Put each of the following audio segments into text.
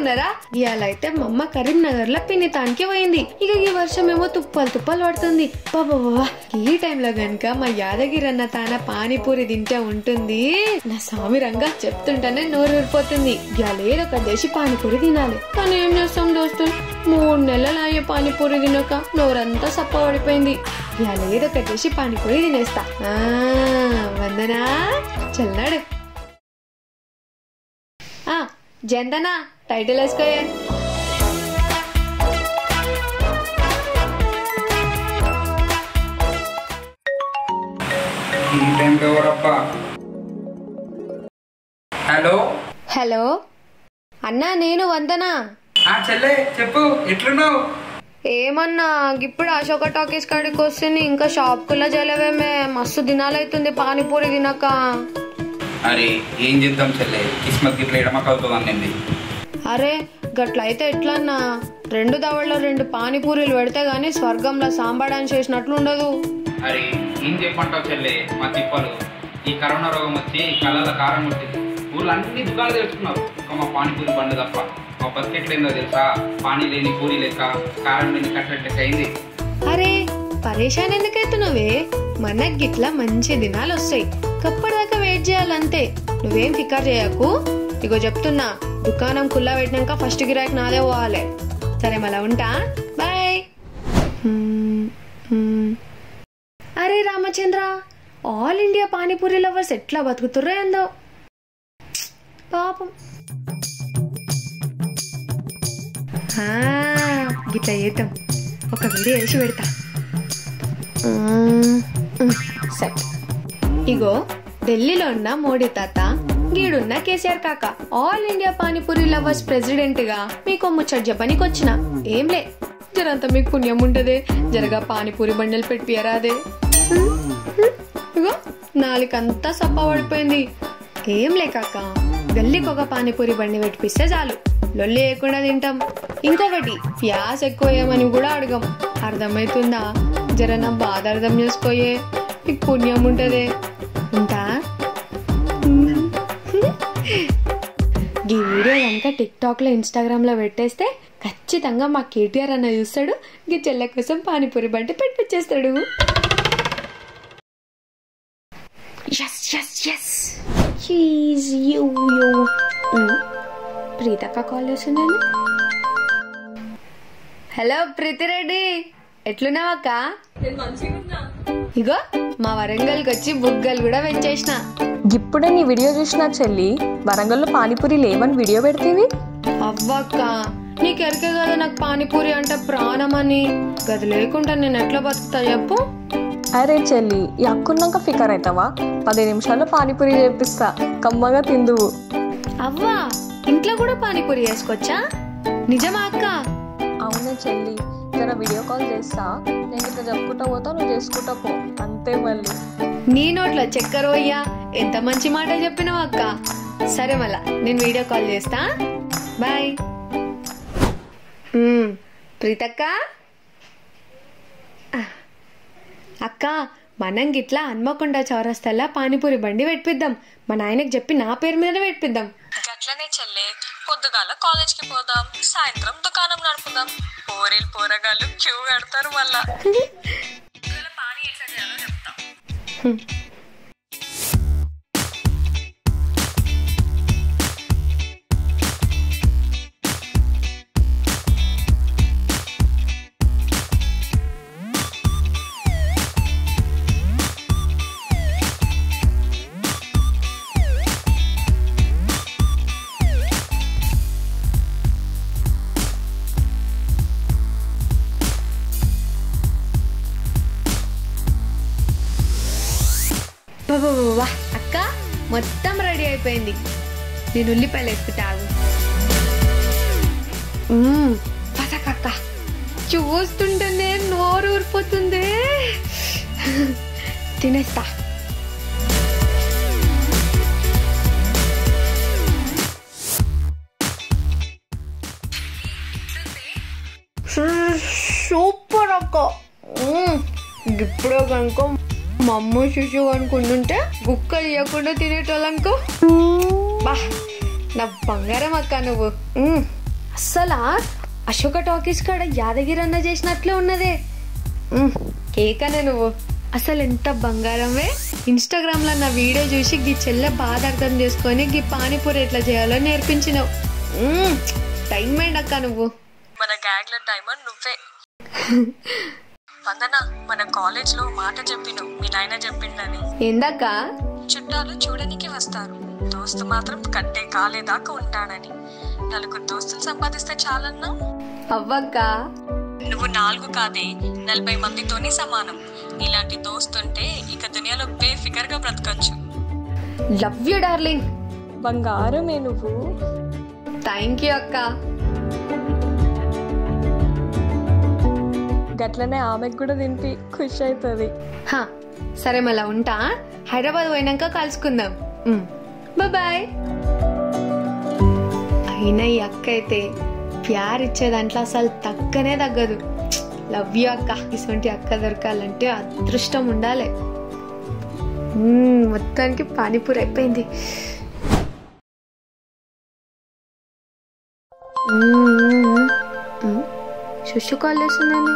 అనుకున్నారా ఇవాళ అయితే మా అమ్మ కరీంనగర్ లో పిన్నితానికి పోయింది ఇక ఈ వర్షం ఏమో తుప్పలు తుప్పలు పడుతుంది బాబా ఈ టైంలో గనుక మా యాదగిరి అన్న తాన పానీపూరి తింటే ఉంటుంది నా స్వామి రంగా చెప్తుంటేనే నోరు ఊరిపోతుంది ఇవాళ ఏదో ఒక దేశీ పానీపూరి తినాలి కానీ ఏం చేస్తాం దోస్తులు మూడు నెలలు అయ్యే పానీపూరి తినక నోరంతా సప్ప పడిపోయింది ఇవాళ ఏదో ఒక దేశీ పానీపూరి తినేస్తా ఆ, వందనా చల్లాడు ఆ, జందనా టైటిల్ వేసుకోయే ఈ టైంలో ఎవరబ్బా హలో హలో అన్నా నేను వందనా ఆ చెల్లె చెప్పు ఎట్లున్నావు ఏమన్నా ఇప్పుడు అశోక టాకీస్ కాడికి వస్తుంది ఇంకా షాప్ కుల్లా చేయలేవేమే మస్తు దినాలైతుంది పానీపూరి తినక అరే ఏం చేద్దాం చెల్లె కిస్మత్ గిట్ల ఎడమక అవుతుంది అన్నింది అరే గట్లయితే ఎట్లన్నా రెండు దవడలో రెండు పానీపూరీలు పెడితే గానీ స్వర్గంలో సాంబాడాన్ని చేసినట్లు ఉండదు అరే ఏం చెప్పంటావు చెల్లె మా తిప్పలు ఈ కరోనా రోగం వచ్చి కళ్ళ కారం కొట్టింది ఊళ్ళో అన్ని దుకాణాలు తెచ్చుకున్నారు ఒక మా పానీపూరి బండి తప్ప మా బస్కెట్లు ఏందో తెలుసా పానీ లేని పూరి లెక్క కారం లేని కట్లెట్ లెక్క అయింది అరే పరేషాన్ ఎందుకైతున్నావే మనకి గిట్లా మంచి దినాలు వస్తాయి కప్పటిదాకా వెయిట్ చేయాలంతే నువ్వేం ఫికర్ చేయకు ఇగో చెప్తున్నా దుకాణం కుల్లా పెట్టినాక ఫస్ట్ గిరాక్ నాదే పోవాలి సరే మళ్ళా ఉంటా బాయ్ హ్మ్, హ్మ్. అరే Ramachandra all India pani puri lovers ఎట్లా బతుకుతుర్రో ఏందో పాపం ఆ, గిట్లా చేద్దాం ఒక వీడియో వేసి పెడతా మ్మ్, మ్మ్, సరే ఇగో ఢిల్లీలో ఉన్న మోడీ తాత గీడున్న కేసీఆర్ కాక all India pani puri lovers president గా మీకు ముచ్చట చెప్పనికి వచ్చిన ఏం లే జరంత మీకు పుణ్యం ఉంటదే జరగా పానీపూరి బండలు పెట్టియరాదే ఇగో నాలుకంతా సప్ప పడిపోయింది ఏం లే కాక గల్లీకి ఒక పానీపూరి బండి పెట్టిపిస్తే చాలు లొల్లి లేకుండా తింటాం ఇంకొకటి ప్యాస్ ఎక్కువ వేయమని కూడా అడగం అర్థమవుతుందా జర నా బాధ అర్థం చేసుకోయే నీకు పుణ్యం ఉంటదే ఉంటా ఈ వీడియో కనుక టిక్ టాక్ లో ఇన్స్టాగ్రామ్ లో పెట్టేస్తే ఖచ్చితంగా మా కేటీఆర్ అన్న చూస్తాడు ఈ చెల్లె కోసం పానీపూరి బండి పెట్టిచ్చేస్తాడు yes yes yes she's you you ప్రీతక్క call చేస్తున్నాను హలో ప్రీతిరెడ్డి ఎట్లున్నావక్క ఇగో మా వరంగల్కి వచ్చి బుగ్గలు కూడా పెంచేసిన ఇప్పుడే నీ వీడియో చూసిన చెల్లి వరంగల్లో పానీపూరి లేవని వీడియో పెడితేవి అవ్వక్క నీకు ఎరకే కదా నాకు పానీపూరి అంటే ప్రాణం అని గది లేకుండా నేను ఎట్లా బతుకుతా చెప్పు అరే చెల్లి ఈ అక్కున్నాక ఫికర్ అవుతావా పది నిమిషాల్లో పానీపూరి చేపిస్తా కమ్మగా తిందువు అవ్వా ఇంట్లో కూడా పానీపూరి చేసుకోవచ్చా నిజమా అక్క అవునే చెల్లి జర వీడియో కాల్ చేస్తా నేను ఇట్లా చెప్పుకుంటా పోతా నువ్వు చేసుకుంటా పో అంతే మళ్ళీ నీ నోట్లో చక్కెర పోయ్యా ఎంత మంచి మాట చెప్పినావు అక్క సరే మళ్ళా నేను వీడియో కాల్ చేస్తా బాయ్ మ్మ్. ప్రీతక్క ఆ. అక్క మనం గిట్లా హన్మకొండ చౌరస్తల్లా పానీపూరి బండి పెట్టిద్దాం మా నాయనకి చెప్పి నా పేరు మీద పెట్టిద్దాం అట్లనే చెల్లే పొద్దుగాల కాలేజ్ కి పోదాం సాయంత్రం దుకాణం నడుపుదాం పోరీలు పోరగాళ్ళు క్యూ కడతారు మళ్ళా పానీ ఎట్లా చేయాలో చెప్తా బాబా అక్క మొత్తం రెడీ అయిపోయింది నేను ఉల్లిపాయలు వేసుకుంటా ఆగు మ్మ్, పసకక్క చూస్తుంటేనే నోరు ఊరిపోతుంది తినేస్తా సూపర్ అక్క మ్మ్. ఇప్పుడే కనుక మా అమ్మ శిశు అనుకుంటుంటే గుక్కలు ఇవ్వకుండా తినేటోళ్ళనుకో బా నా బంగారం అక్క నువ్వు మ్మ్. అస్సలా అశోక టాకీస్ కాడ యాదగిరి అన్న చేసినట్లే ఉన్నదే మ్, కేకనే నువ్వు అసలు ఎంత బంగారమే ఇన్స్టాగ్రామ్ లో నా వీడియో చూసి గీ చెల్లె బాధ అర్థం చేసుకొని గీ పానీపూరి ఎట్లా చేయాలో నేర్పించినావు మ్, డైమండ్ అక్క నువ్వు మన గ్యాంగ్ లో డైమండ్ నువ్వే వందన మన కాలేజ్ లో మాట చెప్పిను మీ నాయన చెప్పిండని ఏందక్క చుట్టాలు చూడనికి వస్తారు దోస్తు మాత్రం కట్టే కాలేదాకా ఉంటాడని నలుగురు దోస్తులు సంపాదిస్తే చాలన్నా అవ్వక్క నువ్వు నాలుగు కాదే నలభై మందితోని సమానం ఇలాంటి దోస్తుంటే ఇక దునియాలో బేఫికర్ గా బ్రతకచ్చు లవ్ యూ డార్లింగ్ బంగారమే నువ్వు థ్యాంక్ యూ అక్క గట్లనే ఆమెకు కూడా తినిపి ఖుషి అవుతుంది హా, సరే మళ్ళా ఉంటా హైదరాబాద్ పోయినాక కలుసుకుందాం బాయ్ అయినా ఈ అక్క అయితే ప్యార్ ఇచ్చే దాంట్లో అసలు తగ్గనే తగ్గదు లవ్ యూ అక్క ఇటువంటి అక్క దొరకాలంటే అదృష్టం ఉండాలి మ్మ్, మొత్తానికి పానీపూరి అయిపోయింది మ్మ్, మ్మ్. శుషు కాల్ చేస్తుందండి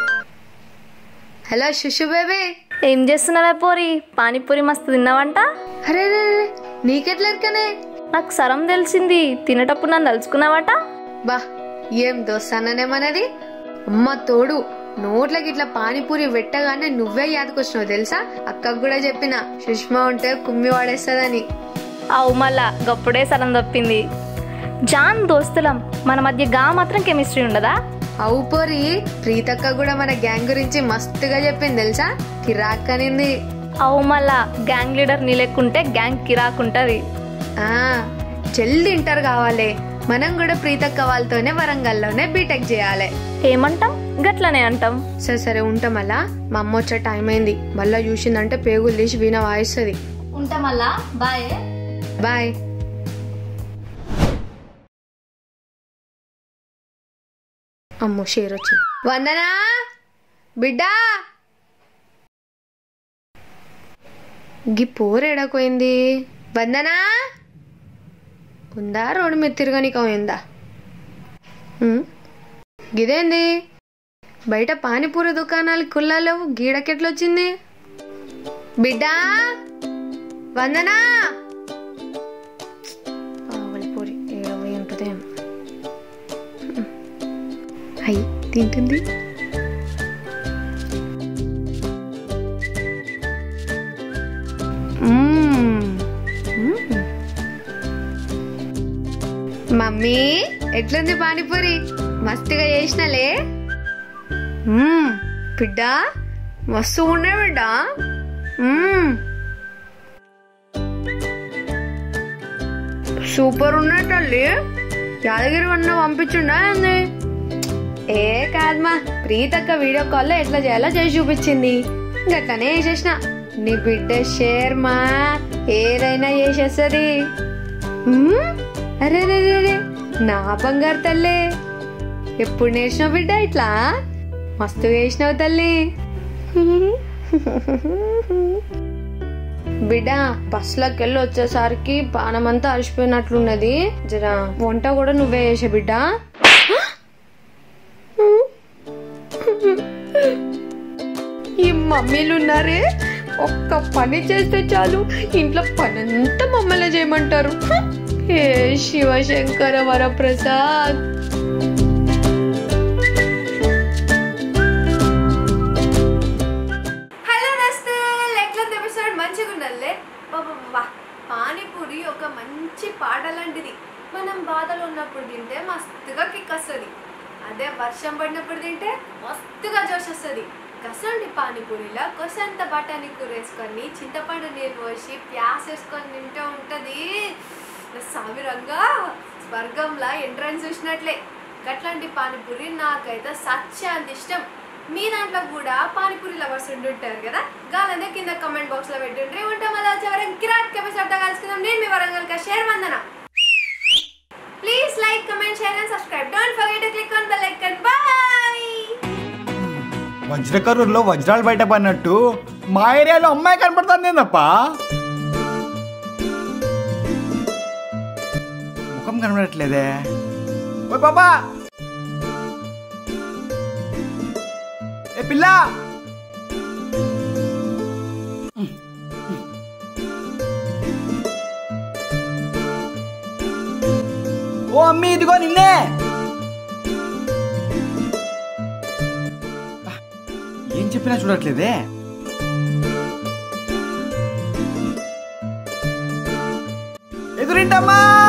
హలో శుషు బేబీ ఏం చేస్తున్నావే పోరి పానీపూరి మస్తు తిన్నావంట అరే రే రే, నీకెట్లా ఎరకనే నాకు సరం తెలిసింది తినేటప్పుడు నన్ను తలుచుకున్నావట బా ఏం దోస్తాననేమన్నది అమ్మ తోడు నోట్లకి ఇట్లా పానీపూరి పెట్టగానే నువ్వే యాదకొచ్చినావు తెలుసా అక్కకు కూడా చెప్పిన సుష్మా ఉంటే కుమ్మి వాడేస్తుందని అవు మళ్ళా గప్పుడే సరం తప్పింది జాన్ దోస్తులం మన మధ్య గా మాత్రం కెమిస్ట్రీ ఉండదా అవు పోరి ప్రీతక్క కూడా మన గ్యాంగ్ గురించి మస్తుగా చెప్పింది తెలుసా కిరాక్కనింది అవు మళ్ళా గ్యాంగ్ లీడర్ నీ లెక్కుంటే గ్యాంగ్ కిరాకుంటది ఆ జల్ది ఇంటర్ కావాలి మనం కూడా ప్రీతక్క వాళ్ళతోనే వరంగల్లోనే బీటెక్ చేయాలి ఏమంటాం గట్లనే అంటాం సరే సరే ఉంటాం మళ్ళా మా అమ్మ వచ్చే టైం అయింది మళ్ళా చూసిందంటే పేగులు తీసి వీణ వాయిస్తుంది ఉంటా మళ్ళా బాయ్ బాయ్ అమ్మో షేర్ వచ్చింది వందనా బిడ్డా గి పోరేడకపోయింది వందనా ఉందా రోడ్డు మీద తిరగనిక పోయిందా ఉమ్, గిదేంది బయట పానీపూరి దుకాణాలు కుల్లాలేవు గీడకెట్లొచ్చింది బిడ్డా వందనా పావలపూరి ఏడవై ఉంటుందేమో అయ్యి తింటుంది మ్మ్. మ్మ్. మమ్మీ ఎట్లుంది పానీపూరి మస్తుగా చేసినలే మ్మ్. బిడ్డా మస్తు ఉండే బిడ్డా మ్మ్. సూపర్ ఉన్నాయి తల్లి యాదగిరి అన్న పంపించుండా ఏంది ఏ కాదమ్మా ప్రీతక్క వీడియో కాల్లో ఎట్లా చేయాలో చేసి చూపించింది గట్లనే చేసేసిన నీ బిడ్డ షేర్ మా ఏదైనా చేసేస్తుంది ఉమ్, అరే రే రే రే, నా బంగారు తల్లి ఎప్పుడు నేర్చినావు బిడ్డ ఇట్లా మస్తు వేసినావు తల్లి బిడ్డ బస్సులోకి వెళ్ళి వచ్చేసరికి పానమంతా అలసిపోయినట్లున్నది జరా వంట కూడా నువ్వే చేసే బిడ్డ ఈ మమ్మీలు ఉన్నారే ఒక్క పని చేస్తే చాలు ఇంట్లో పనంతా మమ్మల్ని చేయమంటారు హే శివశంకర వరప్రసాద్ హలో నస్తే ఎట్లా ఎపిసోడ్ మంచిగా ఉండాలే బాబా పానీపూరి ఒక మంచి పాట లాంటిది మనం బాధలో ఉన్నప్పుడు తింటే మస్తుగా కిక్ వస్తుంది అదే వర్షం పడినప్పుడు తింటే మస్తుగా జోష్ వస్తుంది కసండి పానీపూరిలో కొసంత బఠానీ కూర వేసుకొని చింతపండు నీళ్ళు పోసి ప్యాస్ వేసుకొని తింటే ఉంటుంది సావిరంగా స్వర్గంలా ఎంట్రన్స్ చూసినట్లే గట్లాంటి పానీపూరి నాకైతే సత్యాంత ఇష్టం మీ దాంట్లో కూడా పానీపూరి లవర్స్ ఉంటుంటారు కదా గాలందే కింద కమెంట్ బాక్స్ లో పెట్టుండ్రి ఉంటాం అలా చివరి కిరాక్ ఎపిసోడ్ తో కలుసుకుందాం నేను మీ వరంగల్ కా షేర్ Vandana please like comment share and subscribe don't forget to click on bell icon bye వజ్రకరూరులో వజ్రాలు బయట పడినట్టు మా ఏరియాలో అమ్మాయి కనపడుతుంది తప్ప ముఖం కనపడట్లేదే ఓ పాపా ఏ పిల్ల ఓ అమ్మి ఇదిగో నిన్నే ఏం చెప్పినా చూడట్లేదే ఎదురింటమ్మా